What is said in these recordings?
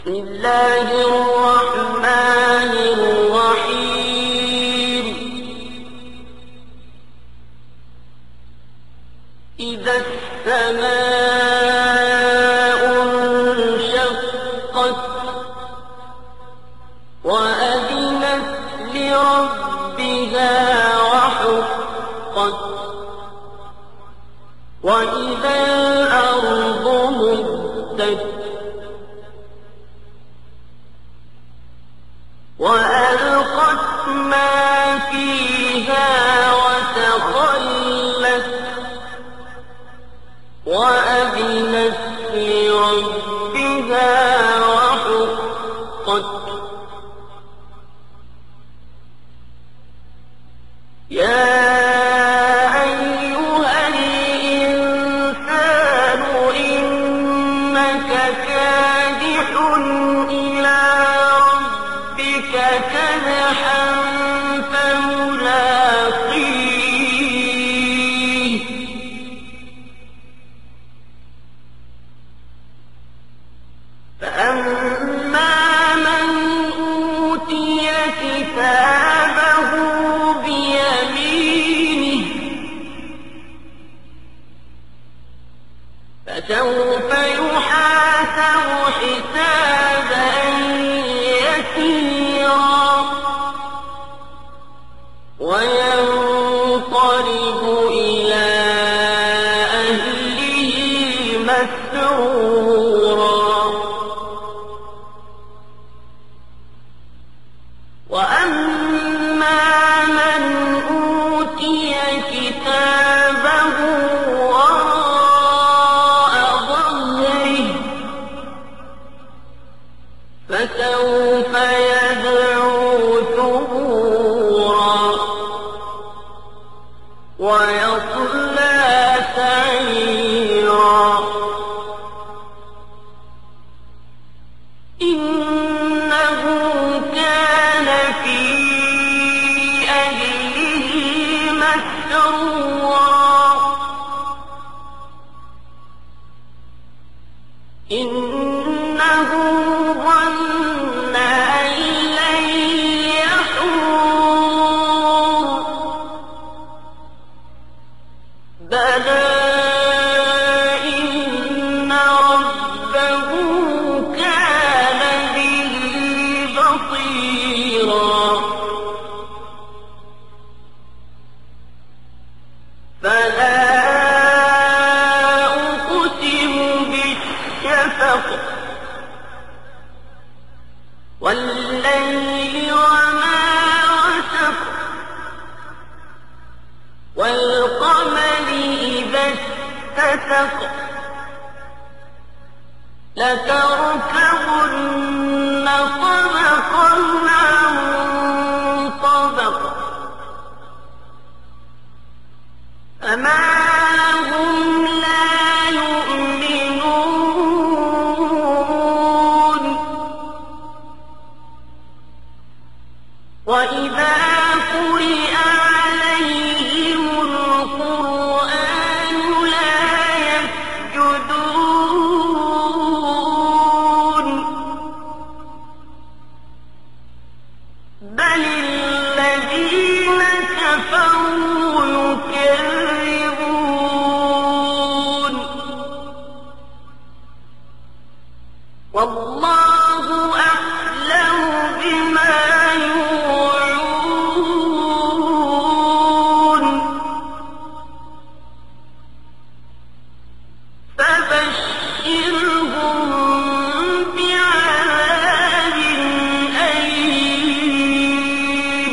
بسم الله الرحمن الرحيم إذا السماء انشقت وأذنت لربها وحقت وإذا الأرض مدت وألقت ما فيها وتخلت وأذنت لربها وحقت يا أيها الإنسان إنك كادح إلى ربك كدحا فملاقيه فأما من أوتي كتابه بيمينه فسوف يحاسب حسابا يسيرا وينقلب إلى أهله مسرورا وأما من أوتي كتابه وراء ظهره فسوف يدعو ثبورا ويصلى سعيرا إنه كان في أهله مسرورا إنه ظن أن لن يحور بلى إن ربه كان به بصيرا فلا أقسم بالشفق والليل وما وسق والقمر إذا اتسق لتركبن طبقا عن طبق فما لهم لا يؤمنون وإذا قرئ عليهم القرآن لا يسجدون بل الذين كفروا يكذبون والله أعلم بما يوعون فبشرهم بعذاب أليم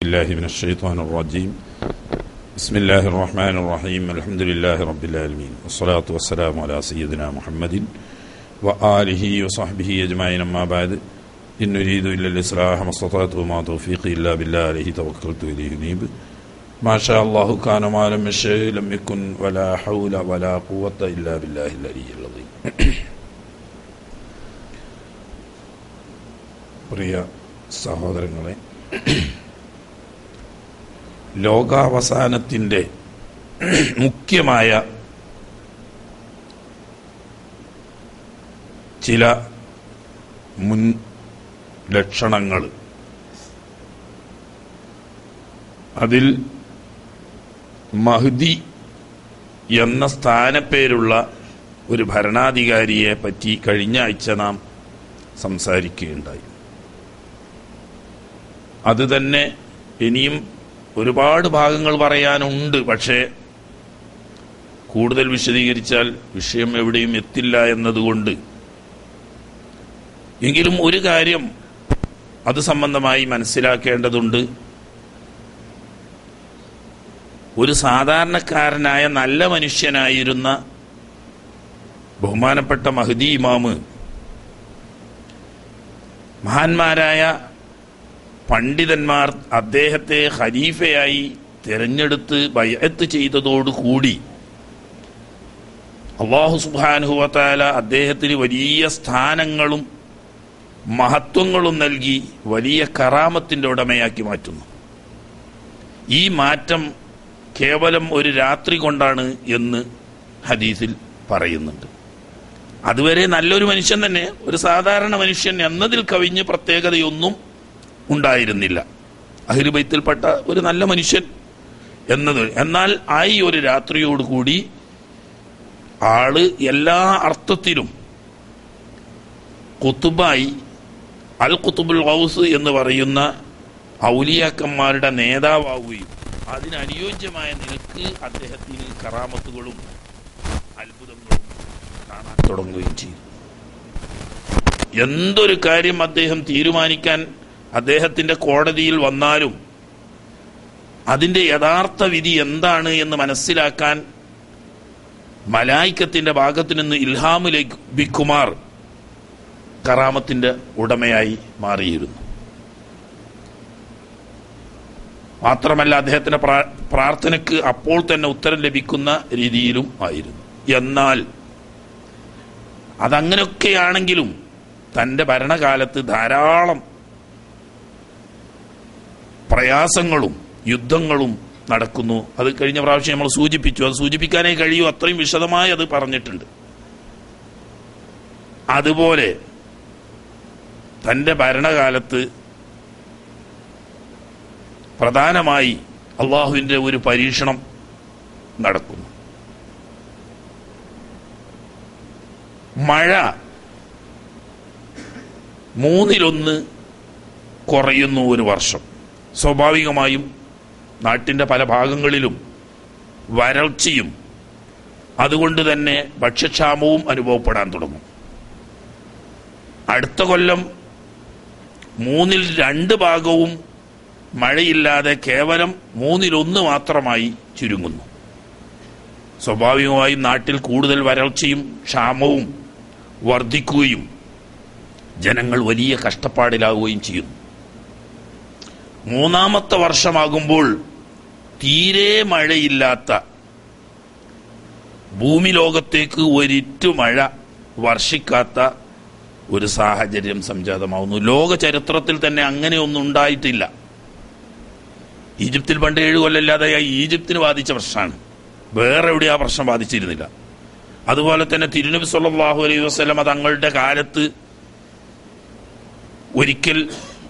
بالله من الشيطان الرجيم بسم الله الرحمن الرحيم الحمد لله رب العالمين والصلاة والسلام على سيدنا محمد وآله وصحبه أجمعين أما بعد إن نريد إلا الإصلاح ما استطعت وما توفيقي إلا بالله عليه توكلت إليه نيب ما شاء الله كان ما لم يشاء لم يكن ولا حول ولا قوة إلا بالله العلي العظيم പ്രിയ സഹോദരങ്ങളെ ലോകാവസാനത്തിൻ്റെ മുഖ്യമായ ചില മുൻ ലക്ഷണങ്ങൾ അതിൽ മഹ്ദി എന്ന സ്ഥാനപ്പേരുള്ള ഒരു ഭരണാധികാരിയെ പറ്റി കഴിഞ്ഞ ആഴ്ച നാം സംസാരിക്കുകയുണ്ടായി അത് തന്നെ ഇനിയും ഒരുപാട് ഭാഗങ്ങൾ പറയാനുണ്ട് പക്ഷേ കൂടുതൽ വിശദീകരിച്ചാൽ വിഷയം എവിടെയും എത്തില്ല എന്നതുകൊണ്ട് എങ്കിലും ഒരു കാര്യം അത് സംബന്ധമായി മനസ്സിലാക്കേണ്ടതുണ്ട് ഒരു സാധാരണക്കാരനായ നല്ല മനുഷ്യനായിരുന്ന ബഹുമാനപ്പെട്ട മഹദി ഇമാമ് മഹാന്മാരായ പണ്ഡിതന്മാർ അദ്ദേഹത്തെ ഖലീഫയായി തിരഞ്ഞെടുത്ത് ബയത്ത് ചെയ്തതോടുകൂടി അള്ളാഹു സുബാനുഹുവത്താല അദ്ദേഹത്തിന് വലിയ സ്ഥാനങ്ങളും മഹത്വങ്ങളും നൽകി വലിയ കറാമത്തിൻ്റെ ഉടമയാക്കി മാറ്റുന്നു ഈ മാറ്റം കേവലം ഒരു രാത്രി കൊണ്ടാണ് എന്ന് ഹദീസിൽ പറയുന്നുണ്ട് അതുവരെ നല്ലൊരു മനുഷ്യൻ തന്നെ ഒരു സാധാരണ മനുഷ്യൻ എന്നതിൽ കവിഞ്ഞ് പ്രത്യേകതയൊന്നും ഉണ്ടായിരുന്നില്ല അഹിരുബൈത്തിൽപ്പെട്ട ഒരു നല്ല മനുഷ്യൻ എന്നത് എന്നാൽ ആയി ഒരു രാത്രിയോടുകൂടി ആള് എല്ലാ അർത്ഥത്തിലും കുത്തുബായി അൽ കുത്തുബുൽ ഹൗസ് എന്ന് പറയുന്ന ഔലിയാക്കന്മാരുടെ നേതാവാവുകയും അതിനനുയോജ്യമായ നിലക്ക് അദ്ദേഹത്തിന് കറാമത്തുകളും അത്ഭുതങ്ങളും കാണാൻ തുടങ്ങുകയും ചെയ്തു എന്തൊരു കാര്യം അദ്ദേഹം തീരുമാനിക്കാൻ അദ്ദേഹത്തിന്റെ കോടതിയിൽ വന്നാലും അതിന്റെ യഥാർത്ഥ വിധി എന്താണ് എന്ന് മനസ്സിലാക്കാൻ മലായിക്കത്തിന്റെ ഭാഗത്തു നിന്ന് ഇൽഹാമു ലഭിക്കുമാർ കറാമത്തിന്റെ ഉടമയായി മാറിയിരുന്നു മാത്രമല്ല അദ്ദേഹത്തിന്റെ പ്രാ- പ്രാർത്ഥനയ്ക്ക് അപ്പോൾ തന്നെ ഉത്തരം ലഭിക്കുന്ന രീതിയിലും ആയിരുന്നു എന്നാൽ അതങ്ങനെയൊക്കെയാണെങ്കിലും തന്റെ ഭരണകാലത്ത് ധാരാളം പ്രയാസങ്ങളും യുദ്ധങ്ങളും നടക്കുന്നു അത് കഴിഞ്ഞ പ്രാവശ്യം നമ്മൾ സൂചിപ്പിച്ചു അത് സൂചിപ്പിക്കാനേ കഴിയൂ അത്രയും വിശദമായി അത് പറഞ്ഞിട്ടുണ്ട് അതുപോലെ തന്റെ ഭരണകാലത്ത് പ്രധാനമായി അള്ളാഹുവിൻ്റെ ഒരു പരീക്ഷണം നടക്കുന്നു മഴ മൂന്നിലൊന്ന് കുറയുന്നു ഒരു വർഷം സ്വാഭാവികമായും നാട്ടിൻ്റെ പല ഭാഗങ്ങളിലും വരൾച്ചയും അതുകൊണ്ട് തന്നെ ഭക്ഷ്യക്ഷാമവും അനുഭവപ്പെടാൻ തുടങ്ങും അടുത്ത കൊല്ലം മൂന്നിൽ രണ്ട് ഭാഗവും മഴയില്ലാതെ കേവലം മൂന്നിലൊന്ന് മാത്രമായി ചുരുങ്ങുന്നു സ്വാഭാവികമായും നാട്ടിൽ കൂടുതൽ വരൾച്ചയും ക്ഷാമവും വർദ്ധിക്കുകയും ജനങ്ങൾ വലിയ കഷ്ടപ്പാടിലാവുകയും ചെയ്യുന്നു മൂന്നാമത്തെ വർഷമാകുമ്പോൾ തീരെ മഴയില്ലാത്ത ഭൂമി ലോകത്തേക്ക് ഒരിറ്റു മഴ വർഷിക്കാത്ത ഒരു സാഹചര്യം സംജാതമാവുന്നു ലോക ചരിത്രത്തിൽ തന്നെ അങ്ങനെ ഒന്നും ഉണ്ടായിട്ടില്ല ഈജിപ്തിൽ പണ്ട് ഏഴ് കൊല്ലമില്ലാതെ ഈജിപ്തിന് ബാധിച്ച പ്രശ്നമാണ് വേറെ എവിടെ ആ പ്രശ്നം ബാധിച്ചിരുന്നില്ല അതുപോലെ തന്നെ തിരുനബി സല്ലല്ലാഹു അലൈഹി വസല്ലമ തങ്ങളുടെ കാലത്ത് ഒരിക്കൽ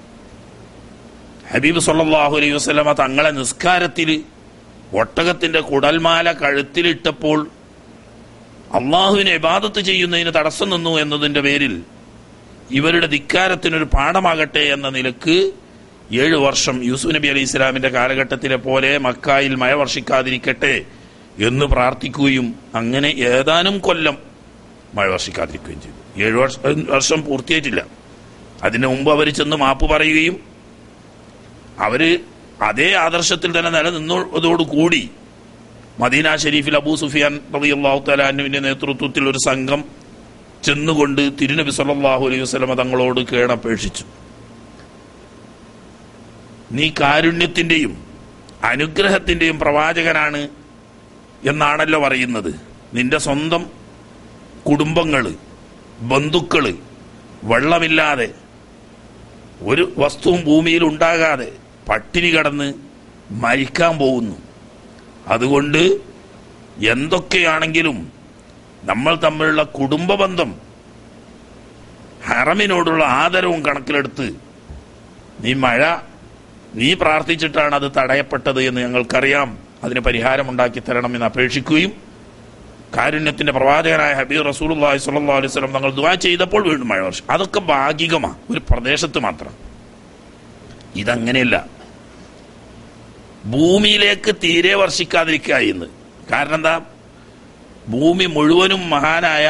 ഹബീബ് സല്ലല്ലാഹു അലൈഹി വസല്ലമ തങ്ങളെ നിസ്കാരത്തിൽ ഒട്ടകത്തിന്റെ കുടൽമാല കഴുത്തിലിട്ടപ്പോൾ അള്ളാഹുവിനെ ഇബാദത്ത് ചെയ്യുന്നതിന് തടസ്സം നിന്നു എന്നതിന്റെ പേരിൽ ഇവരുടെ ധിക്കാരത്തിനൊരു പാഠമാകട്ടെ എന്ന നിലക്ക് ഏഴ് വർഷം യൂസുഫ് നബി അലൈഹി ഇസ്ലാമിന്റെ കാലഘട്ടത്തിലെ പോലെ മക്കായിൽ മഴ വർഷിക്കാതിരിക്കട്ടെ എന്ന് പ്രാർത്ഥിക്കുകയും അങ്ങനെ ഏതാനും കൊല്ലം മഴ വർഷിക്കാതിരിക്കുകയും ചെയ്തു ഏഴ് വർഷം വർഷം പൂർത്തിയായിട്ടില്ല അതിനു മുമ്പ് അവർ ചെന്ന് മാപ്പ് പറയുകയും അവര് അതേ ആദർശത്തിൽ തന്നെ നിലനിന്നതോടുകൂടി മദീന ഷെരീഫിൽ അബൂ സുഫിയാൻ റളിയല്ലാഹു തലാനുവിന്റെ നേതൃത്വത്തിൽ ഒരു സംഘം ചെന്നുകൊണ്ട് തിരുനബി സല്ലല്ലാഹു അലൈഹി വസല്ലമ തങ്ങളോട് കേണപേക്ഷിച്ചു നീ കാരുണ്യത്തിന്റെയും അനുഗ്രഹത്തിന്റെയും പ്രവാചകനാണ് എന്നാണല്ലോ പറയുന്നത് നിന്റെ സ്വന്തം കുടുംബങ്ങള് ബന്ധുക്കള് വെള്ളമില്ലാതെ ഒരു വസ്തുവും ഭൂമിയിൽ ഉണ്ടാകാതെ പട്ടിണി കടന്ന് മരിക്കാൻ പോകുന്നു അതുകൊണ്ട് എന്തൊക്കെയാണെങ്കിലും നമ്മൾ തമ്മിലുള്ള കുടുംബ ബന്ധം ഹറമിനോടുള്ള ആദരവും കണക്കിലെടുത്ത് നീ മഴ നീ പ്രാർത്ഥിച്ചിട്ടാണ് അത് തടയപ്പെട്ടത് എന്ന് ഞങ്ങൾക്കറിയാം അതിന് പരിഹാരമുണ്ടാക്കി തരണമെന്ന് അപേക്ഷിക്കുകയും കാരുണ്യത്തിന്റെ പ്രവാചകനായ ഹബീർ റസൂലുള്ളാഹി സ്വല്ലല്ലാഹു അലൈഹി വസല്ലം തങ്ങൾ ദുആ ചെയ്തപ്പോൾ വീണ്ടും മഴ വർഷം അതൊക്കെ ഭാഗികമാ ഒരു പ്രദേശത്ത് മാത്രം ഇതങ്ങനെയല്ല ഭൂമിയിലേക്ക് തീരെ വർഷിക്കാതിരിക്കുക എന്ന് കാരണം എന്താ ഭൂമി മുഴുവനും മഹാനായ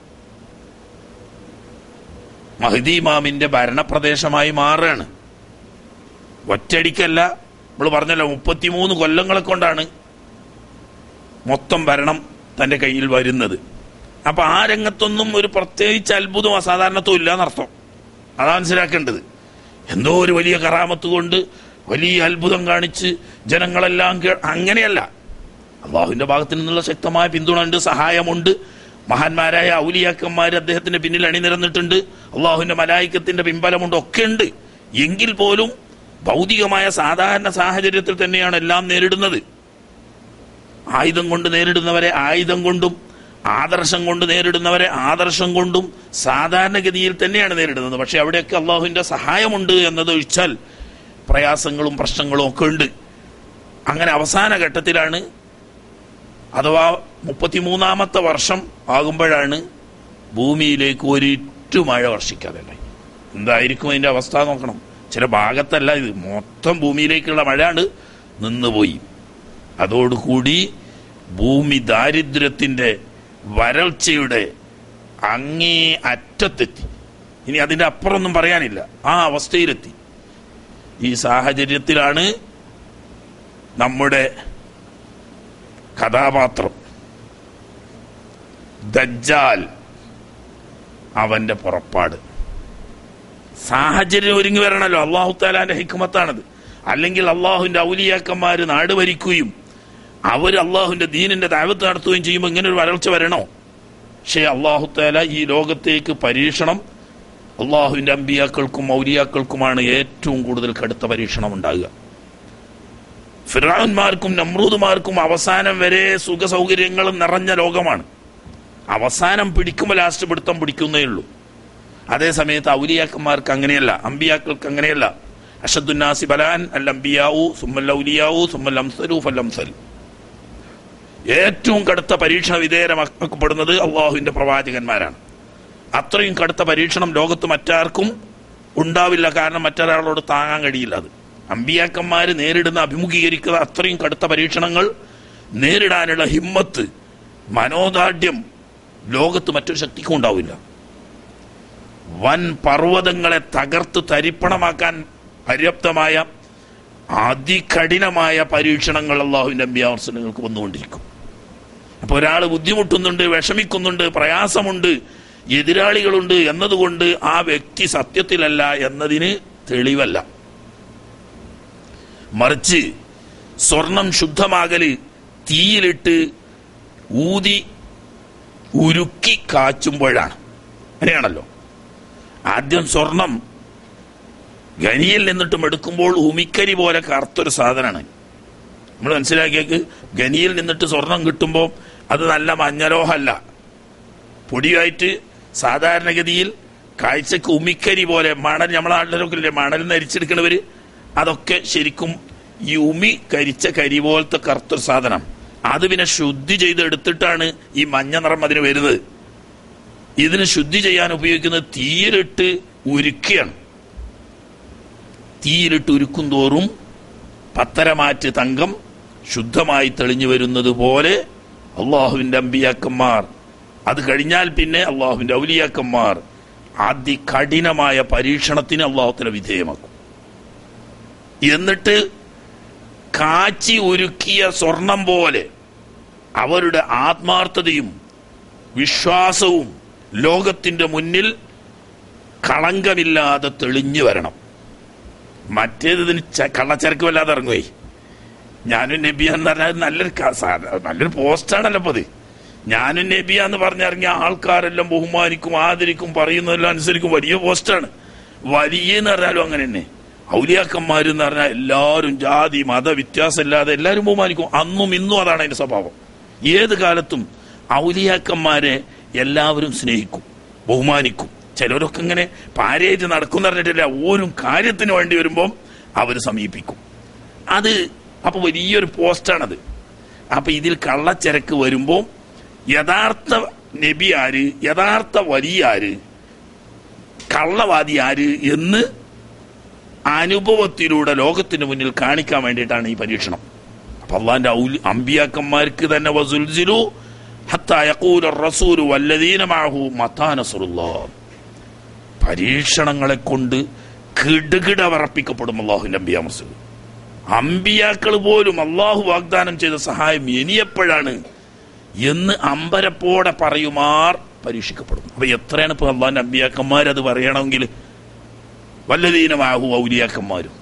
മഹദി ഇമാമിന്റെ ഭരണപ്രദേശമായി മാറുകയാണ് ഒറ്റയടിക്കല്ല നമ്മൾ പറഞ്ഞല്ലോ മുപ്പത്തിമൂന്ന് കൊല്ലങ്ങളെ കൊണ്ടാണ് മൊത്തം ഭരണം തന്റെ കയ്യിൽ വരുന്നത് അപ്പൊ ആ രംഗത്തൊന്നും ഒരു പ്രത്യേകിച്ച് അത്ഭുതവും അസാധാരണത്വം ഇല്ല എന്നർത്ഥം അതാ മനസ്സിലാക്കേണ്ടത് എന്തോ ഒരു വലിയ കറാമത്ത് കൊണ്ട് വലിയ അത്ഭുതം കാണിച്ച് ജനങ്ങളെല്ലാം കേ- അങ്ങനെയല്ല അള്ളാഹുവിന്റെ ഭാഗത്തു നിന്നുള്ള ശക്തമായ പിന്തുണ ഉണ്ട് സഹായമുണ്ട് മഹാന്മാരായ ഔലിയാക്കന്മാർ അദ്ദേഹത്തിന്റെ പിന്നിൽ അണിനിരന്നിട്ടുണ്ട് അള്ളാഹുവിന്റെ മലായിക്കത്തിന്റെ പിൻബലമുണ്ട് ഒക്കെ ഉണ്ട് എങ്കിൽ പോലും ഭൗതികമായ സാധാരണ സാഹചര്യത്തിൽ തന്നെയാണ് എല്ലാം നേരിടുന്നത് ആയുധം കൊണ്ട് നേരിടുന്നവരെ ആയുധം കൊണ്ടും ആദർശം കൊണ്ട് നേരിടുന്നവരെ ആദർശം കൊണ്ടും സാധാരണഗതിയിൽ തന്നെയാണ് നേരിടുന്നത് പക്ഷെ അവിടെയൊക്കെ അള്ളാഹുവിന്റെ സഹായമുണ്ട് എന്നതൊഴിച്ചാൽ പ്രയാസങ്ങളും പ്രശ്നങ്ങളും ഒക്കെ ഉണ്ട് അങ്ങനെ അവസാന ഘട്ടത്തിലാണ് അഥവാ മുപ്പത്തിമൂന്നാമത്തെ വർഷം ആകുമ്പോഴാണ് ഭൂമിയിലേക്ക് ഒരിറ്റു മഴ വർഷിക്കാതെ ഉണ്ടായി. എന്തായിരിക്കും അതിന്റെ അവസ്ഥ നോക്കണം ചില ഭാഗത്തല്ല ഇത് മൊത്തം ഭൂമിയിലേക്കുള്ള മഴയാണ് നിന്നുപോയി അതോടുകൂടി ഭൂമി ദാരിദ്ര്യത്തിന്റെ വരൾച്ചയുടെ അങ്ങേ അറ്റത്തെത്തി ഇനി അതിന്റെ അപ്പുറമൊന്നും പറയാനില്ല ആ അവസ്ഥയിലെത്തി ഈ സാഹചര്യത്തിലാണ് നമ്മുടെ കഥാപാത്രം ദജ്ജാൽ അവന്റെ പുറപ്പാട് സാഹചര്യം ഒരുങ്ങി വരണല്ലോ അള്ളാഹു താലാന്റെ ഹിക്കുമത്താണത് അല്ലെങ്കിൽ അള്ളാഹുവിന്റെ ഔലിയാക്കന്മാര് നാട് ഭരിക്കുകയും അവർ അള്ളാഹുവിന്റെ ദീനിന്റെ ദാവത്ത് നടത്തുകയും ചെയ്യുമ്പോൾ ഇങ്ങനെ ഒരു വരൾച്ച വരണോ പക്ഷേ അള്ളാഹു താല ഈ ലോകത്തേക്ക് പരീക്ഷണം അള്ളാഹുവിന്റെ അമ്പിയാക്കൾക്കും ഔലിയാക്കൾക്കുമാണ് ഏറ്റവും കൂടുതൽ കടുത്ത പരീക്ഷണം ഉണ്ടാകുക ഫിറാൻമാർക്കും നമ്രൂദുമാർക്കും അവസാനം വരെ സുഖ സൗകര്യങ്ങളും നിറഞ്ഞ ലോകമാണ് അവസാനം പിടിക്കുമ്പോൾ ലാസ്റ്റ് പിടുത്തം പിടിക്കുന്നേ ഉള്ളൂ അതേ സമയത്ത് ഔലിയാക്കന്മാർക്ക് അങ്ങനെയല്ല അമ്പിയാക്കൾക്ക് അങ്ങനെയല്ല അഷദ്ദുന്നാസി ബലാൻ അൽ അംബിയാവു സുമ്മൽ ഔലിയാവു സുമ്മൽ അംസലു ഫൽ അംസൽ ഏറ്റവും കടുത്ത പരീക്ഷണ വിധേയമാക്കപ്പെടുന്നത് അള്ളാഹുവിന്റെ പ്രവാചകന്മാരാണ് അത്രയും കടുത്ത പരീക്ഷണം ലോകത്ത് മറ്റാർക്കും ഉണ്ടാവില്ല കാരണം മറ്റൊരാളോട് താങ്ങാൻ കഴിയില്ല അത് അമ്പിയാക്കന്മാര് നേരിടുന്ന അഭിമുഖീകരിക്കുന്ന അത്രയും കടുത്ത പരീക്ഷണങ്ങൾ നേരിടാനുള്ള ഹിമ്മത്ത് മനോദാർഢ്യം ലോകത്ത് മറ്റൊരു ശക്തിക്കും ഉണ്ടാവില്ല വൻ പർവ്വതങ്ങളെ തകർത്ത് തരിപ്പണമാക്കാൻ പര്യാപ്തമായ അതികഠിനമായ പരീക്ഷണങ്ങൾ അള്ളാഹുവിന്റെ അമ്പിയാവർസനങ്ങൾക്ക് വന്നുകൊണ്ടിരിക്കും അപ്പൊ ഒരാൾ ബുദ്ധിമുട്ടുന്നുണ്ട് വിഷമിക്കുന്നുണ്ട് പ്രയാസമുണ്ട് എതിരാളികളുണ്ട് എന്നതുകൊണ്ട് ആ വ്യക്തി സത്യത്തിലല്ല എന്നതിന് തെളിവല്ല മറിച്ച് സ്വർണം ശുദ്ധമാകല് തീയിലിട്ട് ഊതി ഉരുക്കി കാച്ചുമ്പോഴാണ് അങ്ങനെയാണല്ലോ ആദ്യം സ്വർണം ഖനിയിൽ നിന്നിട്ടും എടുക്കുമ്പോൾ ഉമിക്കരി പോലെ കറുത്തൊരു സാധനമാണ് നമ്മൾ മനസ്സിലാക്കിയേക്ക് ഖനിയിൽ നിന്നിട്ട് സ്വർണം കിട്ടുമ്പോൾ അത് നല്ല മഞ്ഞലോഹല്ല പൊടിയായിട്ട് സാധാരണഗതിയിൽ കാഴ്ചക്ക് ഉമിക്കരി പോലെ മണൽ നമ്മളെ നാട്ടിലൊക്കെ ഇല്ലേ മണൽ നരിച്ചെടുക്കണവര് അതൊക്കെ ശരിക്കും ഈ ഉമി കരിച്ച കരി പോലത്തെ കറുത്തൊരു സാധനം അത് പിന്നെ ശുദ്ധി ചെയ്ത് എടുത്തിട്ടാണ് ഈ മഞ്ഞ നിറം അതിന് വരുന്നത് ഇതിന് ശുദ്ധി ചെയ്യാൻ ഉപയോഗിക്കുന്നത് തീയിലിട്ട് ഉരുക്കുകയാണ് തീയിലിട്ട് ഉരുക്കും തോറും പത്തരമാറ്റ് തങ്കം ശുദ്ധമായി തെളിഞ്ഞു വരുന്നത് പോലെ അള്ളാഹുവിന്റെ അമ്പിയാക്കന്മാർ അത് കഴിഞ്ഞാൽ പിന്നെ അള്ളാഹുവിന്റെ ഔലിയാക്കന്മാർ അതികഠിനമായ പരീക്ഷണത്തിന് അള്ളാഹുത്തിനെ വിധേയമാക്കും എന്നിട്ട് കാച്ചി ഉരുക്കിയ സ്വർണം പോലെ അവരുടെ ആത്മാർത്ഥതയും വിശ്വാസവും ലോകത്തിന്റെ മുന്നിൽ കളങ്കമില്ലാതെ തെളിഞ്ഞു വരണം മറ്റേതിന് ച- കള്ളച്ചരക്ക് വല്ലാതെ ഇറങ്ങുവേ ഞാനും നബിയാന്ന് പറഞ്ഞാൽ നല്ലൊരു ക- സാ- നല്ലൊരു പോസ്റ്റാണല്ലോ അപ്പൊ അത് ഞാനും നബിയാന്ന് പറഞ്ഞിറങ്ങിയ ആൾക്കാരെല്ലാം ബഹുമാനിക്കും ആദരിക്കും പറയുന്നതെല്ലാം അനുസരിക്കും വലിയ പോസ്റ്റാണ് വലിയ എന്ന് പറഞ്ഞാലും അങ്ങനെ തന്നെ ഔലിയാക്കന്മാർ എന്ന് പറഞ്ഞാൽ എല്ലാവരും ജാതി മത വ്യത്യാസമില്ലാതെ എല്ലാവരും ബഹുമാനിക്കും അന്നും ഇന്നും അതാണ് അതിന്റെ സ്വഭാവം ഏത് കാലത്തും ഔലിയാക്കന്മാരെ എല്ലാവരും സ്നേഹിക്കും ബഹുമാനിക്കും ചിലരൊക്കെ ഇങ്ങനെ പാരേറ്റ് നടക്കും പറഞ്ഞിട്ടില്ല ഓരോ കാര്യത്തിന് വേണ്ടി വരുമ്പം അവർ സമീപിക്കും അത് അപ്പൊ വലിയൊരു പോസ്റ്റാണത് അപ്പൊ ഇതിൽ കള്ളച്ചരക്ക് വരുമ്പോ യഥാർത്ഥ നബി ആര് യഥാർത്ഥ വലിയ ആര് കള്ളവാദി ആര് എന്ന് അനുഭവത്തിലൂടെ ലോകത്തിന് മുന്നിൽ കാണിക്കാൻ വേണ്ടിയിട്ടാണ് ഈ പരീക്ഷണം അപ്പൊ അള്ളാന്റെ ഔലി- അമ്പിയാക്കന്മാർക്ക് തന്നെ വസുൽസിലു ഹത്താ യഖൂല റസൂലു വല്ലദീന മഅഹു മത്താ നസ്റുല്ലാഹ് പരീക്ഷണങ്ങളെ കൊണ്ട് കിടുകിട വിറപ്പിക്കപ്പെടും അള്ളാഹുവിന്റെ അമ്പിയ മുസ്ലിം അമ്പിയാക്കൾ പോലും അള്ളാഹു വാഗ്ദാനം ചെയ്ത സഹായം ഇനിയെപ്പോഴാണ് എന്ന് അമ്പരപ്പോടെ പറയുമാർ പരീക്ഷിക്കപ്പെടും അപ്പൊ എത്രയാണ് ഇപ്പൊ അള്ളാഹിന്റെ അമ്പിയാക്കന്മാർ അത് പറയണമെങ്കിൽ വല്ലതീനമാഹു ഔലിയാക്കന്മാരും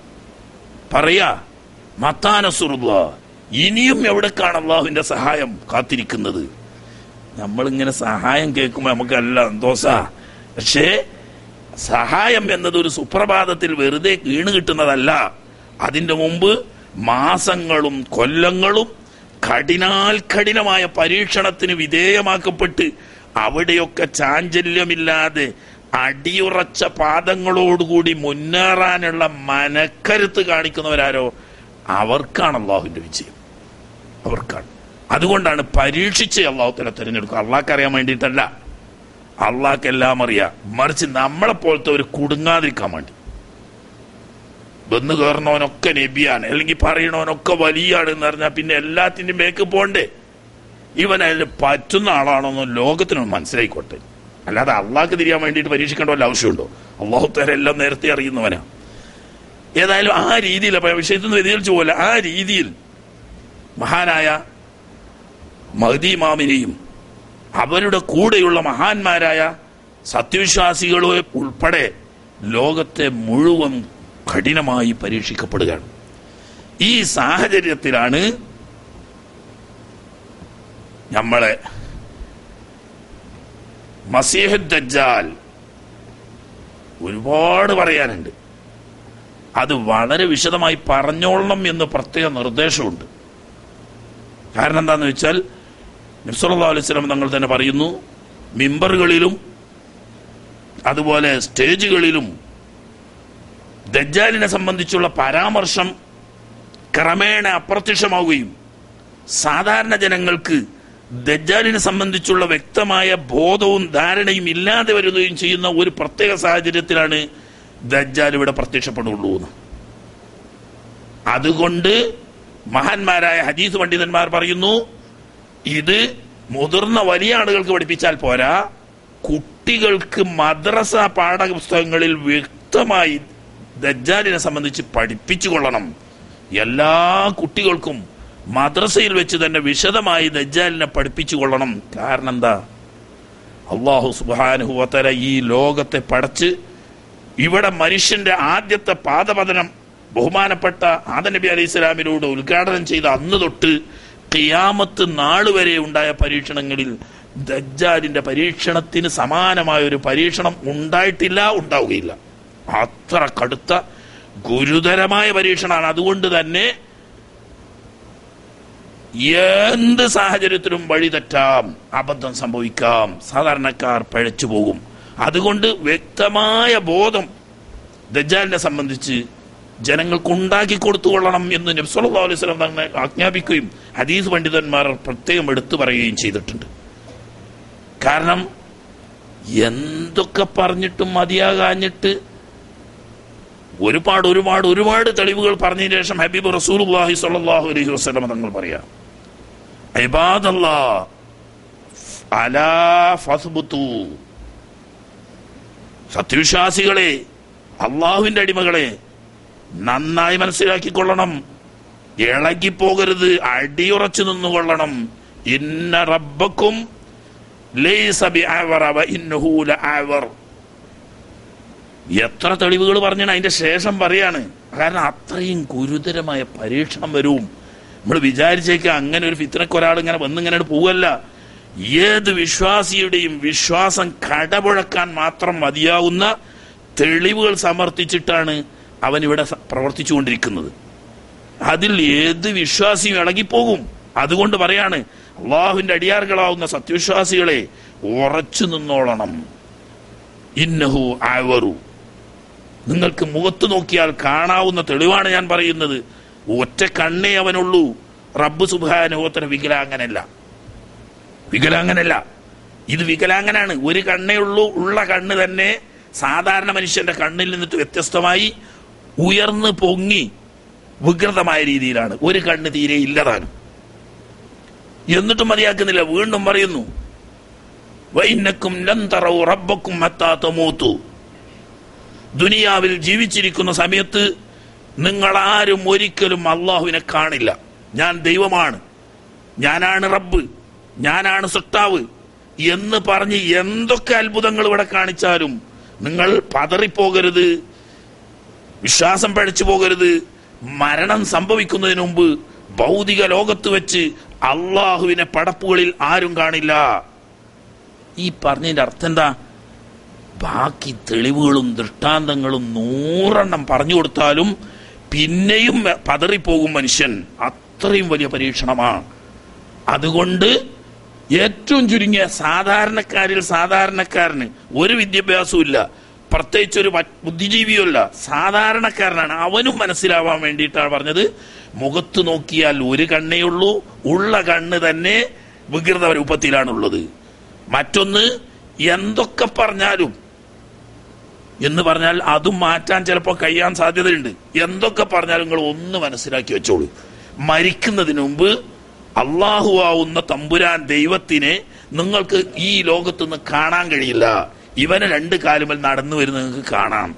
പറയാ മത്താനസുറുള്ള ഇനിയും എവിടേക്കാണ് അള്ളാഹുവിന്റെ സഹായം കാത്തിരിക്കുന്നത് നമ്മളിങ്ങനെ സഹായം കേൾക്കുമ്പോൾ നമുക്കല്ല സന്തോഷ പക്ഷേ സഹായം എന്നത് ഒരു സുപ്രഭാതത്തിൽ വെറുതെ വീണ് കിട്ടുന്നതല്ല അതിന്റെ മുമ്പ് മാസങ്ങളും കൊല്ലങ്ങളും കഠിനാൽ കഠിനമായ പരീക്ഷണത്തിന് വിധേയമാക്കപ്പെട്ട് അവിടെയൊക്കെ ചാഞ്ചല്യമില്ലാതെ അടിയുറച്ച പാദങ്ങളോടുകൂടി മുന്നേറാനുള്ള മനക്കരുത്ത് കാണിക്കുന്നവരാരോ അവർക്കാണ് അള്ളാഹുവിന്റെ വിജയം അവർക്കാണ് അതുകൊണ്ടാണ് പരീക്ഷിച്ച് അള്ളാഹുത്തല തിരഞ്ഞെടുക്കുക അള്ളാഹ്ക്ക് അറിയാൻ വേണ്ടിയിട്ടല്ല അള്ളാഹ്ക്കെല്ലാം അറിയാം മറിച്ച് നമ്മളെ പോലത്തെ ഒരു കുടുങ്ങാതിരിക്കാൻ വേണ്ടി വന്ന് കയറുന്നവനൊക്കെ നബിയാണ് അല്ലെങ്കിൽ പറയണവനൊക്കെ വലിയാണ് എന്ന് പറഞ്ഞാൽ പിന്നെ എല്ലാത്തിന്റെയും മേക്ക് പോണ്ടേ ഇവൻ അതിൽ പറ്റുന്ന ആളാണോന്ന് ലോകത്തിനൊന്ന് മനസ്സിലായിക്കോട്ടെ അല്ലാതെ അള്ളാഹ്ക്ക് തിരിയാൻ വേണ്ടിയിട്ട് പരീക്ഷിക്കേണ്ട വല്ല ആവശ്യമുണ്ടോ അള്ളാഹു എല്ലാം നേരത്തെ അറിയുന്നവനാ ഏതായാലും ആ രീതിയിൽ അപ്പൊ വിഷയത്തിൽ നിന്ന് വ്യതിചലിച്ചു പോലെ ആ രീതിയിൽ മഹാനായ മഹദി ഇമാമിനെയും അവരുടെ കൂടെയുള്ള മഹാന്മാരായ സത്യവിശ്വാസികളെ ഉൾപ്പെടെ ലോകത്തെ മുഴുവൻ കഠിനമായി പരീക്ഷിക്കപ്പെടുകയാണ് ഈ സാഹചര്യത്തിലാണ് നമ്മളെ മസീഹ് ദജ്ജാൽ ഒരുപാട് പറയാനുണ്ട് അത് വളരെ വിശദമായി പറഞ്ഞോളണം എന്ന് പ്രത്യേക നിർദ്ദേശമുണ്ട് കാരണം എന്താന്ന് വെച്ചാൽ നബ്സല്ലാ അലൈഹി സ്വലം തങ്ങൾ തന്നെ പറയുന്നു മിമ്പറുകളിലും അതുപോലെ സ്റ്റേജുകളിലും ദജ്ജാലിനെ സംബന്ധിച്ചുള്ള പരാമർശം ക്രമേണ അപ്രത്യക്ഷമാവുകയും സാധാരണ ജനങ്ങൾക്ക് ദജ്ജാലിനെ സംബന്ധിച്ചുള്ള വ്യക്തമായ ബോധവും ധാരണയും ഇല്ലാതെ വരുകയും ചെയ്യുന്ന ഒരു പ്രത്യേക സാഹചര്യത്തിലാണ് ദജ്ജാൽ ഇവിടെ പ്രത്യക്ഷപ്പെടുള്ളൂ എന്ന് അതുകൊണ്ട് മഹാന്മാരായ ഹദീസ് പണ്ഡിതന്മാർ പറയുന്നു ഇത് മുതിർന്ന വലിയ ആളുകൾക്ക് പഠിപ്പിച്ചാൽ പോരാ കുട്ടികൾക്ക് മദ്രസ പാഠപുസ്തകങ്ങളിൽ വ്യക്തമായി ദജ്ജാലിനെ സംബന്ധിച്ച് പഠിപ്പിച്ചു കൊള്ളണം എല്ലാ കുട്ടികൾക്കും മദ്രസയിൽ വെച്ച് തന്നെ വിശദമായി ദജ്ജാലിനെ പഠിപ്പിച്ചു കൊള്ളണം കാരണം എന്താ അള്ളാഹു സുബാനുഹുവത്തല ഈ ലോകത്തെ പടച്ച് ഇവിടെ മനുഷ്യന്റെ ആദ്യത്തെ പാദപതനം ബഹുമാനപ്പെട്ട ആദനബി അലൈഹി സ്വലാമിലൂടെ ഉദ്ഘാടനം ചെയ്ത അന്ന് തൊട്ട് ഖിയാമത്ത് നാള് വരെ ഉണ്ടായ പരീക്ഷണങ്ങളിൽ ദജ്ജാലിന്റെ പരീക്ഷണത്തിന് സമാനമായ ഒരു പരീക്ഷണം ഉണ്ടായിട്ടില്ല ഉണ്ടാവുകയില്ല അത്ര കടുത്ത ഗുരുതരമായ പരീക്ഷണമാണ് അതുകൊണ്ട് തന്നെ എന്ത് സാഹചര്യത്തിലും വഴി തെറ്റാം അബദ്ധം സംഭവിക്കാം സാധാരണക്കാർ പഴച്ചു പോകും അതുകൊണ്ട് വ്യക്തമായ ബോധം ദജ്ജാലിനെ സംബന്ധിച്ച് ജനങ്ങൾക്ക് ഉണ്ടാക്കി കൊടുത്തുകൊള്ളണം എന്ന് നബ്സല്ലാ അലൈഹി സ്വലം തന്നെ ആജ്ഞാപിക്കുകയും ഹദീസ് പണ്ഡിതന്മാർ പ്രത്യേകം എടുത്തു പറയുകയും ചെയ്തിട്ടുണ്ട് കാരണം എന്തൊക്കെ പറഞ്ഞിട്ടും മതിയാകാഞ്ഞിട്ട് ഒരുപാട് ഒരുപാട് ഒരുപാട് തെളിവുകൾ പറഞ്ഞതിന് ശേഷം ഹബീബ് റസൂലുള്ളാഹി സ്വല്ലല്ലാഹു അലൈഹി വസല്ലം തങ്ങൾ പറയാം ഇബാദല്ലാ അലാ ഫസ്ബുതു സത്യവിശ്വാസികളെ അള്ളാഹുവിന്റെ അടിമകളെ നന്നായി മനസ്സിലാക്കിക്കൊള്ളണം ഇളകിപ്പോകരുത് അടിയുറച്ചു നിന്നുകൊള്ളണം ഇന്ന റബ്ബക്കും ലൈസ ബിഅവറ വ ഇന്നഹു ലഅവർ. എത്ര തെളിവുകൾ പറഞ്ഞാണ് അതിന്റെ ശേഷം പറയാണ് കാരണം അത്രയും ഗുരുതരമായ പരീക്ഷണം വരും നമ്മൾ വിചാരിച്ചേക്ക അങ്ങനെ ഒരു ഫിത്രക്ക് ഒരാൾ ഇങ്ങനെ വന്നിങ്ങനെ പോവല്ല ഏത് വിശ്വാസിയുടെയും വിശ്വാസം കടപുഴക്കാൻ മാത്രം മതിയാവുന്ന തെളിവുകൾ സമർത്ഥിച്ചിട്ടാണ് അവൻ ഇവിടെ സ- പ്രവർത്തിച്ചുകൊണ്ടിരിക്കുന്നത് അതിൽ ഏത് വിശ്വാസിയും ഇളകിപ്പോകും അതുകൊണ്ട് പറയാണ് അള്ളാഹുവിന്റെ അടിയാറുകളാവുന്ന സത്യവിശ്വാസികളെ ഉറച്ചു നിന്നോളണം ഇന്നഹു ആവറു നിങ്ങൾക്ക് മുഖത്ത് നോക്കിയാൽ കാണാവുന്ന തെളിവാണ് ഞാൻ പറയുന്നത് ഒറ്റ കണ്ണേ അവനുള്ളൂ റബ്ബ് സുബാനുഭവത്തര വികലാംഗനല്ല വികലാംഗനല്ല ഇത് വികലാംഗനാണ് ഒരു കണ്ണേ ഉള്ളൂ ഉള്ള കണ്ണ് തന്നെ സാധാരണ മനുഷ്യന്റെ കണ്ണിൽ നിന്നിട്ട് വ്യത്യസ്തമായി ഉയർന്ന് പൊങ്ങി വികൃതമായ രീതിയിലാണ് ഒരു കണ്ണ് തീരെ ഇല്ലതാനും എന്നിട്ടും മതിയാക്കുന്നില്ല വീണ്ടും പറയുന്നു വൈന്നക്കും ലന്തറവും റബ്ബക്കും മത്താത്ത മൂത്തു ദുനിയാവിൽ ജീവിച്ചിരിക്കുന്ന സമയത്ത് നിങ്ങൾ ആരും ഒരിക്കലും അള്ളാഹുവിനെ കാണില്ല ഞാൻ ദൈവമാണ് ഞാനാണ് റബ്ബ് ഞാനാണ് സൃഷ്ടാവ് എന്ന് പറഞ്ഞ് എന്തൊക്കെ അത്ഭുതങ്ങൾ ഇവിടെ കാണിച്ചാലും നിങ്ങൾ പതറിപ്പോകരുത് വിശ്വാസം പഴച്ചു പോകരുത് മരണം സംഭവിക്കുന്നതിന് മുമ്പ് ഭൗതിക ലോകത്ത് വെച്ച് അള്ളാഹുവിനെ പടപ്പുകളിൽ ആരും കാണില്ല ഈ പറഞ്ഞതിന്റെ അർത്ഥം എന്താ ബാക്കി തെളിവുകളും ദൃഷ്ടാന്തങ്ങളും നൂറെണ്ണം പറഞ്ഞു കൊടുത്താലും പിന്നെയും പതറിപ്പോകും മനുഷ്യൻ അത്രയും വലിയ പരീക്ഷണമാണ് അതുകൊണ്ട് ഏറ്റവും ചുരുങ്ങിയ സാധാരണക്കാരിൽ സാധാരണക്കാരന് ഒരു വിദ്യാഭ്യാസവും ഇല്ല പ്രത്യേകിച്ച് ഒരു മറ്റ് ബുദ്ധിജീവിയുമല്ല സാധാരണക്കാരനാണ് അവനും മനസ്സിലാവാൻ വേണ്ടിയിട്ടാണ് പറഞ്ഞത് മുഖത്ത് നോക്കിയാൽ ഒരു കണ്ണേ ഉള്ളൂ ഉള്ള കണ്ണ് തന്നെ വികൃത രൂപത്തിലാണുള്ളത് മറ്റൊന്ന് എന്തൊക്കെ പറഞ്ഞാലും എന്ന് പറഞ്ഞാൽ അതും മാറ്റാൻ ചിലപ്പോൾ കഴിയാൻ സാധ്യതയുണ്ട് എന്തൊക്കെ പറഞ്ഞാലും നിങ്ങൾ ഒന്ന് മനസ്സിലാക്കി വെച്ചോളൂ മരിക്കുന്നതിന് മുമ്പ് അള്ളാഹു ആവുന്ന തമ്പുരാൻ ദൈവത്തിനെ നിങ്ങൾക്ക് ഈ ലോകത്തുനിന്ന് കാണാൻ കഴിയില്ല ഇവനെ രണ്ട് കാലുമൽ നടന്നു വരുന്ന നിങ്ങൾക്ക് കാണാം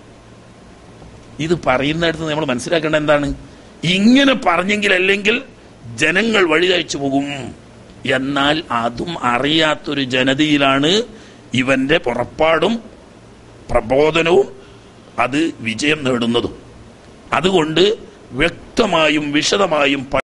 ഇത് പറയുന്നിടത്ത് നമ്മൾ മനസ്സിലാക്കേണ്ട എന്താണ് ഇങ്ങനെ പറഞ്ഞെങ്കിൽ അല്ലെങ്കിൽ ജനങ്ങൾ വഴിതഴിച്ചു പോകും എന്നാൽ അതും അറിയാത്തൊരു ജനതയിലാണ് ഇവന്റെ പുറപ്പാടും പ്രബോധനവും അത് വിജയം നേടുന്നതും അതുകൊണ്ട് വ്യക്തമായും വിശദമായും